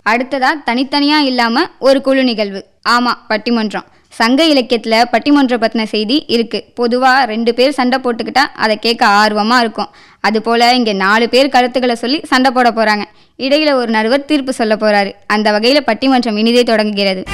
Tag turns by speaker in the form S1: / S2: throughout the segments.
S1: அடுத்ததா தனித்தனியா இல்லாம ஒரு குழு நிகழ்வு ஆமா பட்டிமன்றம் சங்க இலக்கியத்துல பட்டிமன்றம் பத்தின செய்தி இருக்கு பொதுவா ரெண்டு பேர் சண்டை போட்டுக்கிட்டா அதை கேட்க ஆர்வமா இருக்கும் அது போல இங்க நாலு பேர் கருத்துக்களை சொல்லி சண்டை போட போறாங்க இடையில ஒரு நடுவர் தீர்ப்பு சொல்ல போறாரு அந்த வகையில பட்டிமன்றம் இனிதே தொடங்குகிறது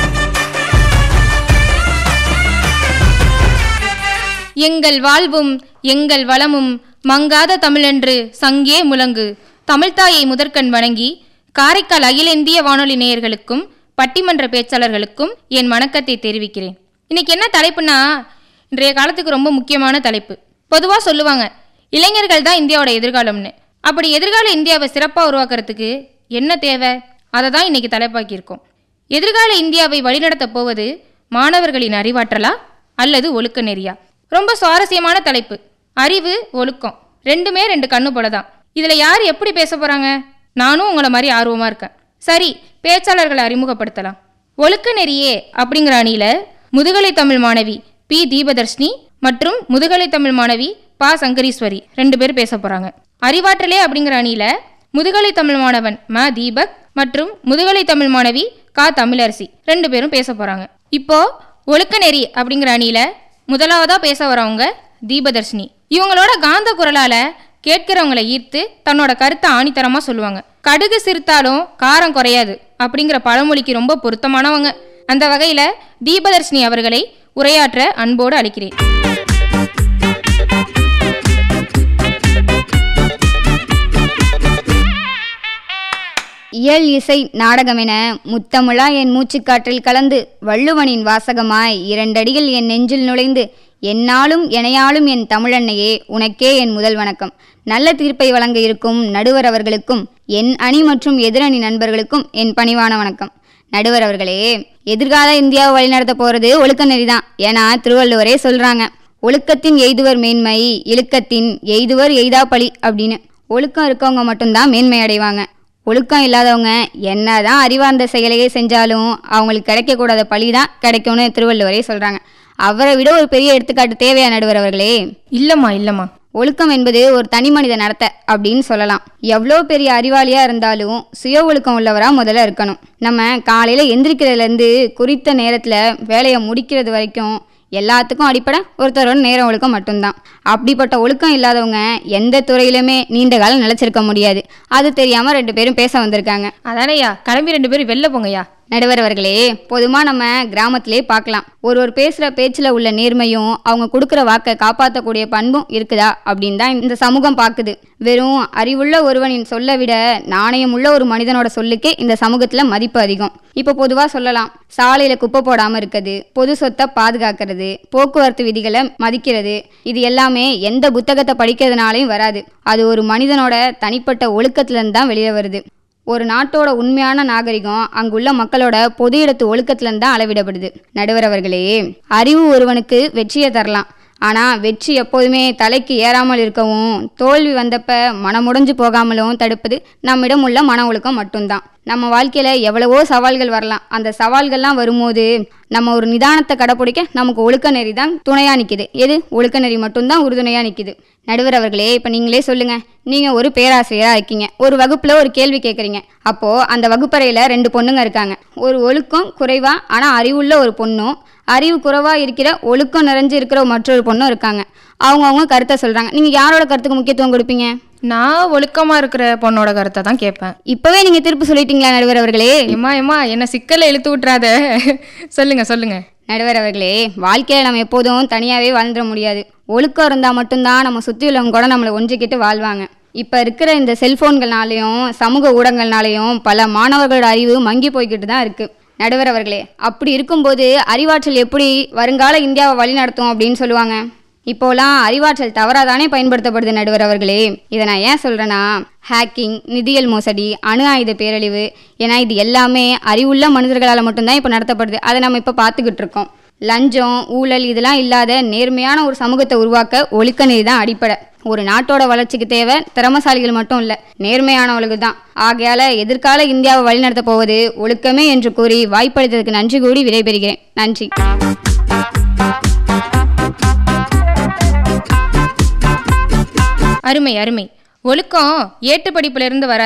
S2: எங்கள் வாழ்வும் எங்கள் வளமும் மங்காத தமிழென்று சங்கே முழங்கு தமிழ்த்தாயை முதற்கண் வணங்கி காரைக்கால் அகில இந்திய வானொலி நேயர்களுக்கும் பட்டிமன்ற பேச்சாளர்களுக்கும் என் வணக்கத்தை தெரிவிக்கிறேன் இன்னைக்கு என்ன தலைப்புனா இன்றைய காலத்துக்கு ரொம்ப முக்கியமான தலைப்பு பொதுவாக சொல்லுவாங்க இளைஞர்கள் தான் இந்தியாவோட எதிர்காலம்னு அப்படி எதிர்கால இந்தியாவை சிறப்பாக உருவாக்குறதுக்கு என்ன தேவை அதை தான் இன்னைக்கு தலைப்பாக்கியிருக்கோம் எதிர்கால இந்தியாவை வழிநடத்தப் போவது மாணவர்களின் அறிவாற்றலா அல்லது ஒழுக்க நெறியா ரொம்ப சுவாரஸ்யமான தலைப்பு அறிவு ஒழுக்கம் ரெண்டுமே ரெண்டு கண்ணு போல தான் இதில் யார் எப்படி பேச போகிறாங்க நானும் உங்களை மாதிரி ஆர்வமாக இருக்கேன் சரி பேச்சாளர்களை அறிமுகப்படுத்தலாம் ஒழுக்க நெறியே அப்படிங்கிற அணியில் முதுகலை தமிழ் மாணவி பி தீபதர்ஷினி மற்றும் முதுகலை தமிழ் மாணவி பா சங்கரீஸ்வரி ரெண்டு பேர் பேச போகிறாங்க அறிவாற்றலே அப்படிங்கிற அணியில் முதுகலை தமிழ் மாணவன் ம தீபக் மற்றும் முதுகலை தமிழ் மாணவி கா தமிழரசி ரெண்டு பேரும் பேச போறாங்க இப்போ ஒழுக்க நெறி அப்படிங்கிற அணியில முதலாவதா பேச வரவங்க தீபதர்ஷினி இவங்களோட காந்த குரலால கேட்கிறவங்களை ஈர்த்து தன்னோட கருத்தை ஆணித்தரமா சொல்லுவாங்க கடுகு சிரித்தாலும் காரம் குறையாது அப்படிங்கிற பழமொழிக்கு ரொம்ப பொருத்தமானவங்க அந்த வகையில தீபதர்ஷினி அவர்களை உரையாற்ற அன்போடு அழைக்கிறேன்
S1: இயல் இசை நாடகமென முத்தமிழா என் மூச்சுக்காற்றில் கலந்து வள்ளுவனின் வாசகமாய் இரண்டடியில் என் நெஞ்சில் நுழைந்து என்னாலும் எனையாலும் என் தமிழன்னையே உனக்கே என் முதல் வணக்கம் நல்ல தீர்ப்பை வழங்க இருக்கும் நடுவர் அவர்களுக்கும் என் அணி மற்றும் எதிரணி நண்பர்களுக்கும் என் பணிவான வணக்கம் நடுவர் அவர்களே எதிர்கால இந்தியாவை வழிநடத்த போறது ஒழுக்க நெறிதான் ஏன்னா திருவள்ளுவரே சொல்றாங்க ஒழுக்கத்தின் எய்துவர் மேன்மை இழுக்கத்தின் எய்துவர் எய்தா பழி அப்படின்னு ஒழுக்கம் இருக்கவங்க மட்டும்தான் மேன்மை அடைவாங்க ஒழுக்கம் இல்லாதவங்க என்னதான் அறிவார்ந்த செயலையே செஞ்சாலும் அவங்களுக்கு கிடைக்கக்கூடாத பழி தான் கிடைக்கும்னு திருவள்ளுவரே சொல்றாங்க அவரை விட ஒரு பெரிய எடுத்துக்காட்டு தேவையா நடுவர் அவர்களே
S2: இல்லம்மா இல்லம்மா
S1: ஒழுக்கம் என்பது ஒரு தனி மனித நடத்தை அப்படின்னு சொல்லலாம் எவ்வளோ பெரிய அறிவாளியா இருந்தாலும் சுய ஒழுக்கம் உள்ளவரா முதல்ல இருக்கணும் நம்ம காலையில எந்திரிக்கிறதுலேருந்து குறித்த நேரத்துல வேலையை முடிக்கிறது வரைக்கும் எல்லாத்துக்கும் அடிப்படை ஒருத்தரோட நேரம் ஒழுக்கம் மட்டும்தான் அப்படிப்பட்ட ஒழுக்கம் இல்லாதவங்க எந்த துறையிலுமே நீண்ட காலம் நிலைச்சிருக்க முடியாது அது தெரியாம ரெண்டு பேரும் பேச வந்திருக்காங்க
S2: அதானேயா கிளம்பி ரெண்டு பேரும் வெளில போங்கய்யா
S1: நடுவர் அவர்களே பொதுவாக நம்ம கிராமத்திலே பார்க்கலாம் ஒரு ஒரு பேசுகிற பேச்சில் உள்ள நேர்மையும் அவங்க கொடுக்குற வாக்கை காப்பாற்றக்கூடிய பண்பும் இருக்குதா அப்படின்னு தான் இந்த சமூகம் பார்க்குது வெறும் அறிவுள்ள ஒருவனின் சொல்லை விட நாணயமுள்ள ஒரு மனிதனோட சொல்லுக்கே இந்த சமூகத்தில் மதிப்பு அதிகம் இப்போ பொதுவாக சொல்லலாம் சாலையில் குப்பை போடாமல் இருக்கிறது பொது சொத்தை பாதுகாக்கிறது போக்குவரத்து விதிகளை மதிக்கிறது இது எல்லாமே எந்த புத்தகத்தை படிக்கிறதுனாலையும் வராது அது ஒரு மனிதனோட தனிப்பட்ட ஒழுக்கத்துலேருந்து தான் வெளியே வருது ஒரு நாட்டோட உண்மையான நாகரிகம் அங்குள்ள மக்களோட பொது இடத்து ஒழுக்கத்துலேருந்து தான் அளவிடப்படுது நடுவர் அவர்களே அறிவு ஒருவனுக்கு வெற்றியை தரலாம் ஆனால் வெற்றி எப்போதுமே தலைக்கு ஏறாமல் இருக்கவும் தோல்வி வந்தப்ப மனமுடைஞ்சு போகாமலும் தடுப்பது நம்மிடம் உள்ள மன ஒழுக்கம் மட்டும்தான் நம்ம வாழ்க்கையில் எவ்வளவோ சவால்கள் வரலாம் அந்த சவால்கள்லாம் வரும்போது நம்ம ஒரு நிதானத்தை கடைப்பிடிக்க நமக்கு ஒழுக்க நெறி தான் துணையாக நிற்கிது எது ஒழுக்க நெறி மட்டும்தான் உறுதுணையாக நிற்கிது நடுவர் அவர்களே இப்போ நீங்களே சொல்லுங்கள் நீங்கள் ஒரு பேராசிரியராக இருக்கீங்க ஒரு வகுப்பில் ஒரு கேள்வி கேட்குறீங்க அப்போது அந்த வகுப்பறையில் ரெண்டு பொண்ணுங்க இருக்காங்க ஒரு ஒழுக்கம் குறைவா ஆனால் அறிவுள்ள ஒரு பொண்ணும் அறிவு குறைவாக இருக்கிற ஒழுக்கம் நிறைஞ்சு இருக்கிற மற்றொரு பொண்ணும் இருக்காங்க அவங்கவுங்க கருத்தை சொல்கிறாங்க நீங்கள் யாரோட கருத்துக்கு முக்கியத்துவம் கொடுப்பீங்க
S2: நான் ஒழுக்கமா இருக்கிற பொண்ணோட கருத்தை தான் கேட்பேன்
S1: இப்போவே நீங்கள் தீர்ப்பு சொல்லிட்டீங்களா நடுவர் அவர்களே
S2: ஏம்மா ஏம்மா என்ன சிக்கல்ல இழுத்து விட்டுறாத சொல்லுங்க சொல்லுங்க
S1: நடுவர் அவர்களே வாழ்க்கையில் நம்ம எப்போதும் தனியாகவே வாழ்ந்துட முடியாது ஒழுக்கம் இருந்தால் மட்டும்தான் நம்ம சுற்றி உள்ளவங்க கூட நம்மளை ஒன்றிக்கிட்டு வாழ்வாங்க இப்போ இருக்கிற இந்த செல்ஃபோன்கள்னாலையும் சமூக ஊடகங்கள்னாலையும் பல மாணவர்களோட அறிவு மங்கி போய்கிட்டு தான் இருக்குது நடுவர் அவர்களே அப்படி இருக்கும்போது அறிவாற்றல் எப்படி வருங்கால இந்தியாவை வழிநடத்தும் அப்படின்னு சொல்லுவாங்க இப்போலாம் அறிவாற்றல் தவறாக தானே பயன்படுத்தப்படுது நடுவர் அவர்களே இதை நான் ஏன் சொல்கிறேன்னா ஹேக்கிங் நிதியல் மோசடி அணு ஆயுத பேரழிவு ஏன்னா இது எல்லாமே அறிவுள்ள மனிதர்களால் மட்டும்தான் இப்போ நடத்தப்படுது அதை நம்ம இப்போ பார்த்துக்கிட்டு இருக்கோம் லஞ்சம் ஊழல் இதெல்லாம் இல்லாத நேர்மையான ஒரு சமூகத்தை உருவாக்க ஒழுக்க நெறி தான் அடிப்படை ஒரு நாட்டோட வளர்ச்சிக்கு தேவை திறமசாலிகள் மட்டும் இல்லை நேர்மையானவர்களுக்கு தான் ஆகையால எதிர்கால இந்தியாவை வழிநடத்த போவது ஒழுக்கமே என்று கூறி வாய்ப்பளித்ததுக்கு நன்றி கூறி விடைபெறுகிறேன் நன்றி
S2: அருமை அருமை ஒழுக்கம் ஏட்டு படிப்புல இருந்து வர